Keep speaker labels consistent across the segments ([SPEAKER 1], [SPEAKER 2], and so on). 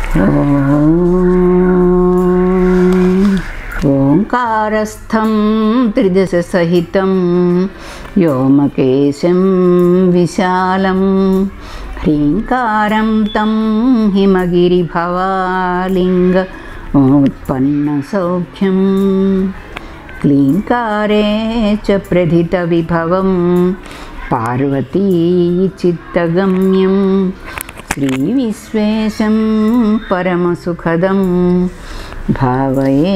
[SPEAKER 1] ఓంకారస్థం త్రిదశసహితం వ్యోమకేశం విశాలం హ్రీంకారం తం హిమగిరిభవాలింగ ఉత్పన్నసౌఖ్యం క్లీంకారే చ ప్రథితవిభవం పార్వతీ చిత్తగమ్యం శ్రీవిశ్వేశం పరమసుఖదం భావయే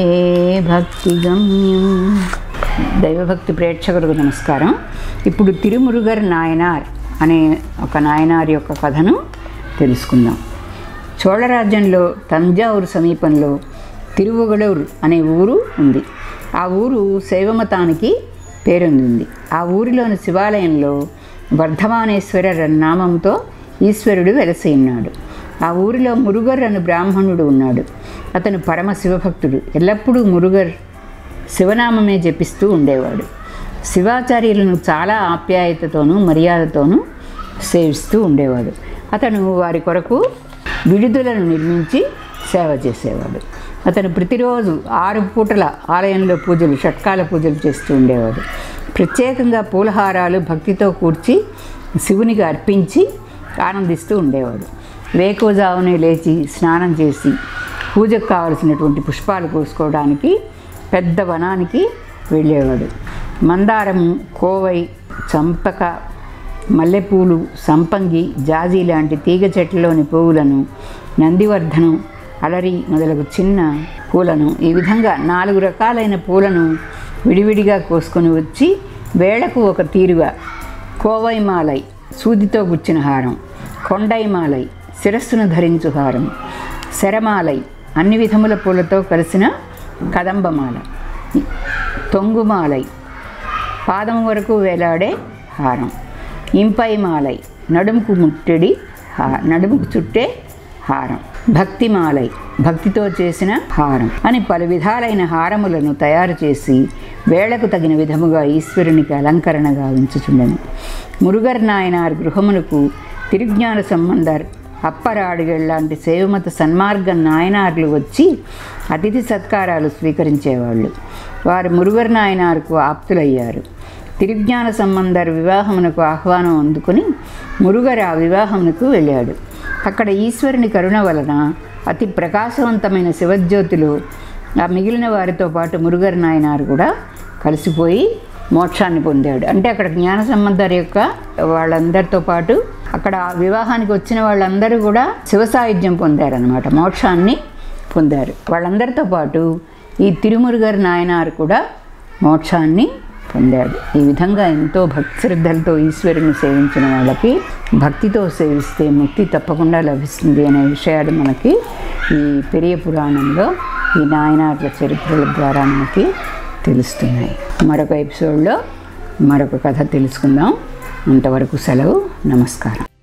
[SPEAKER 1] భక్తిగమ్యం దైవభక్తి ప్రేక్షకులకు నమస్కారం ఇప్పుడు తిరుమురుగర్ నాయనార్ అనే ఒక నాయనార్ యొక్క కథను తెలుసుకుందాం చోళరాజ్యంలో తంజావూరు సమీపంలో తిరువుగడూరు అనే ఊరు ఉంది ఆ ఊరు శైవమతానికి పేరొందింది ఆ ఊరిలోని శివాలయంలో వర్ధమానేశ్వర నామంతో ఈశ్వరుడు వెలసి ఉన్నాడు ఆ ఊరిలో మురుగర్ అను బ్రాహ్మణుడు ఉన్నాడు అతను పరమ శివభక్తుడు ఎల్లప్పుడూ మురుగర్ శివనామమే జపిస్తూ ఉండేవాడు శివాచార్యులను చాలా ఆప్యాయతతోనూ మర్యాదతోనూ సేవిస్తూ ఉండేవాడు అతను వారి కొరకు విడుదలను నిర్మించి సేవ చేసేవాడు అతను ప్రతిరోజు ఆరు పూటల ఆలయంలో పూజలు షట్కాల పూజలు చేస్తూ ఉండేవాడు ప్రత్యేకంగా పూలహారాలు భక్తితో కూర్చి శివునికి అర్పించి ఆనందిస్తూ ఉండేవాడు వేకువజామునే లేచి స్నానం చేసి పూజకు కావలసినటువంటి పుష్పాలు కోసుకోవడానికి పెద్ద వనానికి వెళ్ళేవాడు మందారము కోవై చంపక మల్లెపూలు సంపంగి జాజి లాంటి తీగ చెట్లలోని పువ్వులను నందివర్ధనం అలరి మొదలగు చిన్న పూలను ఈ విధంగా నాలుగు రకాలైన పూలను విడివిడిగా కోసుకొని వచ్చి వేళకు ఒక తీరుగా కోవైమాలై సూదితో గుచ్చిన హారం కొండైమాలై శిరస్సును ధరించు హారం శరమాలై అన్ని విధముల పూలతో కలిసిన కదంబమాల తొంగుమాలై పాదం వరకు వేలాడే హారం ఇంపైమాలై నడుముకు ముట్టడి హా నడుముకు చుట్టే హారం భక్తిమాలై భక్తితో చేసిన హారం అని పలు విధాలైన హారములను తయారు చేసి వేళకు తగిన విధముగా ఈశ్వరునికి అలంకరణగా ఉంచుచుండెను మురుగర్ నాయనార్ గృహమునకు తిరుజ్ఞాన సంబంధర్ అప్పరాడుగళ్ళాంటి సేవమత సన్మార్గ నాయనార్లు వచ్చి అతిథి సత్కారాలు స్వీకరించేవాళ్ళు వారు మురుగర్ నాయనార్కు ఆప్తులయ్యారు తిరుజ్ఞాన సంబంధర్ వివాహమునకు ఆహ్వానం అందుకుని మురుగర్ ఆ వివాహమునకు వెళ్ళాడు అక్కడ ఈశ్వరుని కరుణ వలన అతి ప్రకాశవంతమైన శివజ్యోతిలో ఆ మిగిలిన వారితో పాటు మురుగర్ నాయనారు కూడా కలిసిపోయి మోక్షాన్ని పొందాడు అంటే అక్కడ జ్ఞాన సంబంధర్ యొక్క వాళ్ళందరితో పాటు అక్కడ వివాహానికి వచ్చిన వాళ్ళందరూ కూడా శివ సాయుధ్యం పొందారనమాట మోక్షాన్ని పొందారు వాళ్ళందరితో పాటు ఈ తిరుమురుగర్ నాయనారు కూడా మోక్షాన్ని పొందాడు ఈ విధంగా ఎంతో భక్తి శ్రద్ధలతో ఈశ్వరుని సేవించిన వాళ్ళకి భక్తితో సేవిస్తే ముక్తి తప్పకుండా లభిస్తుంది అనే విషయాలు మనకి ఈ పెరియ పురాణంలో ఈ నాయనార్ల చరిత్రల ద్వారా మనకి తెలుస్తున్నాయి మరొక ఎపిసోడ్లో మరొక కథ తెలుసుకుందాం అంతవరకు సెలవు నమస్కారం